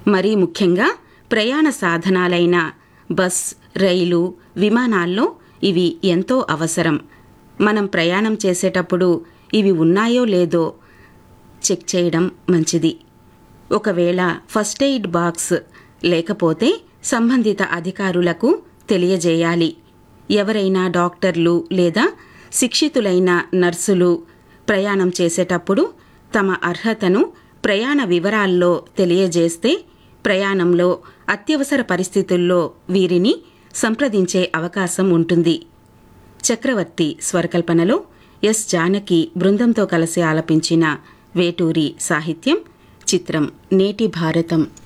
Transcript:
మరీ ముఖ్యంగా ప్రయాణ సాధనాలైన బస్ రైలు విమానాల్లో ఇవి ఎంతో అవసరం మనం ప్రయాణం చేసేటప్పుడు ఇవి ఉన్నాయో లేదో చెక్ చేయడం మంచిది ఒకవేళ ఫస్ట్ ఎయిడ్ బాక్స్ లేకపోతే సంబంధిత అధికారులకు తెలియజేయాలి ఎవరైనా డాక్టర్లు లేదా శిక్షితులైన నర్సులు ప్రయాణం చేసేటప్పుడు తమ అర్హతను ప్రయాణ వివరాల్లో తెలియజేస్తే ప్రయాణంలో అత్యవసర పరిస్థితుల్లో వీరిని సంప్రదించే అవకాశం ఉంటుంది చక్రవర్తి స్వరకల్పనలో ఎస్ జానకి బృందంతో కలిసి ఆలపించిన వేటూరి సాహిత్యం చిత్రం నేటి భారతం